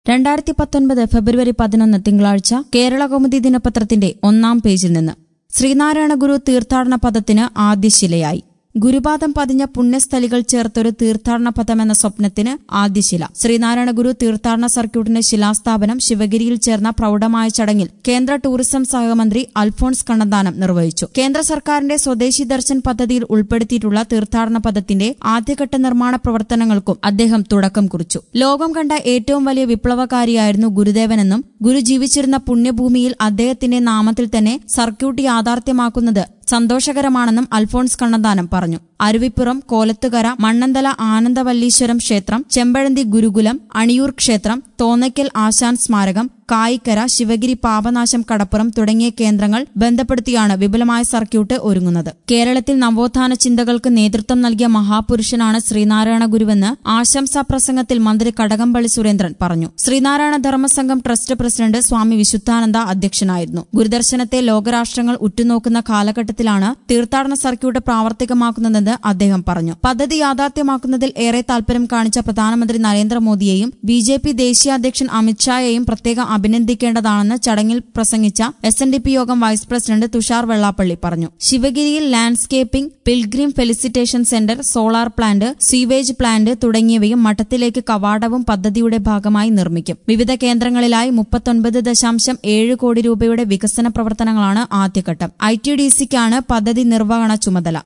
രണ്ടായിരത്തി പത്തൊൻപത് ഫെബ്രുവരി പതിനൊന്ന് തിങ്കളാഴ്ച കേരള കൗമുദി ദിനപത്രത്തിന്റെ ഒന്നാം പേജിൽ നിന്ന് ശ്രീനാരായണ ഗുരു തീർത്ഥാടന പദത്തിന് ആദ്യശിലയായി ഗുരുപാദം പതിഞ്ഞ പുണ്യസ്ഥലികൾ ചേർത്തൊരു തീർത്ഥാടന പദമെന്ന സ്വപ്നത്തിന് ആദ്യശില ശ്രീനാരായണ ഗുരു തീർത്ഥാടന സർക്യൂട്ടിന്റെ ശിലാസ്ഥാപനം ശിവഗിരിയിൽ ചേർന്ന പ്രൌഢമായ ചടങ്ങിൽ കേന്ദ്ര ടൂറിസം സഹമന്ത്രി അൽഫോൺസ് കണ്ണന്താനം നിർവഹിച്ചു കേന്ദ്ര സർക്കാരിന്റെ സ്വദേശി ദർശൻ പദ്ധതിയിൽ ഉൾപ്പെടുത്തിയിട്ടുള്ള തീർത്ഥാടന പദത്തിന്റെ ആദ്യഘട്ട നിർമ്മാണ പ്രവർത്തനങ്ങൾക്കും അദ്ദേഹം തുടക്കം കുറിച്ചു ലോകം കണ്ട ഏറ്റവും വലിയ വിപ്ലവകാരിയായിരുന്നു ഗുരുദേവനെന്നും ഗുരു ജീവിച്ചിരുന്ന പുണ്യഭൂമിയിൽ അദ്ദേഹത്തിന്റെ നാമത്തിൽ തന്നെ സർക്യൂട്ട് യാഥാർത്ഥ്യമാക്കുന്നത് സന്തോഷകരമാണെന്നും അൽഫോൺസ് കണ്ണന്താനം പറഞ്ഞു അരുവിപ്പുറം കോലത്തുകര മണ്ണന്തല ആനന്ദവല്ലീശ്വരം ക്ഷേത്രം ചെമ്പഴന്തി ഗുരുകുലം അണിയൂർ ക്ഷേത്രം തോന്നയ്ക്കൽ ആശാൻ സ്മാരകം കായിക്കര ശിവഗിരി പാപനാശം കടപ്പുറം തുടങ്ങിയ കേന്ദ്രങ്ങൾ ബന്ധപ്പെടുത്തിയാണ് വിപുലമായ സർക്യൂട്ട് ഒരുങ്ങുന്നത് കേരളത്തിൽ നവോത്ഥാന ചിന്തകൾക്ക് നേതൃത്വം നൽകിയ മഹാപുരുഷനാണ് ശ്രീനാരായണ ഗുരുവെന്ന് ആശംസാ പ്രസംഗത്തിൽ മന്ത്രി കടകംപള്ളി സുരേന്ദ്രൻ പറഞ്ഞു ശ്രീനാരായണ ധർമ്മസംഘം ട്രസ്റ്റ് പ്രസിഡന്റ് സ്വാമി വിശുദ്ധാനന്ദ അധ്യക്ഷനായിരുന്നു ഗുരുദർശനത്തെ ലോകരാഷ്ട്രങ്ങൾ ഉറ്റുനോക്കുന്ന കാലഘട്ടത്തിലാണ് തീർത്ഥാടന സർക്യൂട്ട് പ്രാവർത്തികമാക്കുന്നതെന്ന് അദ്ദേഹം പറഞ്ഞു പദ്ധതി യാഥാർത്ഥ്യമാക്കുന്നതിൽ ഏറെ താൽപര്യം കാണിച്ച പ്രധാനമന്ത്രി നരേന്ദ്രമോദിയെയും ബി ജെ പി ദേശീയ അധ്യക്ഷൻ അമിത്ഷായെയും പ്രത്യേകം അഭിനന്ദിക്കേണ്ടതാണെന്ന് ചടങ്ങിൽ പ്രസംഗിച്ച S N D P Yogam vice president Thushar Vellappally പറഞ്ഞു ശിവഗിരിയിൽ landscaping pilgrim felicitation centre solar plant sewage plant തുടങ്ങിയവയും മഠത്തിലേക്ക് കവാടവും പദ്ധതിയുടെ ഭാഗമായി നിർമ്മിക്കും വിവിധ കേന്ദ്രങ്ങളിലായി മുപ്പത്തൊൻപത് ദശാംശം ഏഴ് കോടി രൂപയുടെ വികസന പ്രവർത്തനങ്ങളാണ് ആദ്യഘട്ടം ഐ ടി ഡി സിക്കാണ് പദ്ധതി നിർവഹണ ചുമതല